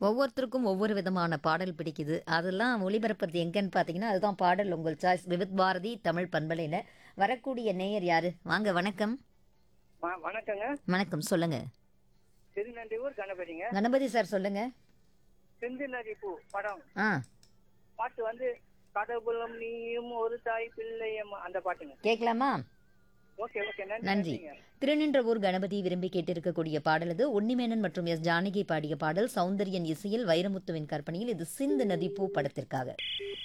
ஒவ்வொருத்தருக்கும் ஒவ்வொரு விதமான பாடல் பிடிக்குது அதெல்லாம் ஒளிபரப்புறது எங்கன்னு பார்த்தீங்கன்னா அதுதான் பாடல் உங்கள் சாய்ஸ் விவித் பாரதி தமிழ் பண்பலையில் வரக்கூடிய நேயர் யாரு வாங்க வணக்கம் வ- வணக்கங்க வணக்கம் சொல்லுங்க திருநன்றியூர் கணபதிங்க கணபதி சார் சொல்லுங்க செந்தில் நதி பூ படம் ஆ பாட்டு வந்து கடவுளும் நீயும் ஒரு தாய் பிள்ளையும் அந்த பாட்டுங்க கேட்கலாமா ஓகே ஓகே நன்றி நன்றிங்க திருநின்றவூர் கணபதி விரும்பி கேட்டிருக்கக்கூடிய பாடல் இது உன்னிமேனன் மற்றும் எஸ் ஜானகி பாடிய பாடல் சௌந்தர்யன் இசையில் வைரமுத்துவின் கற்பனையில் இது சிந்து நதி பூ படத்திற்காக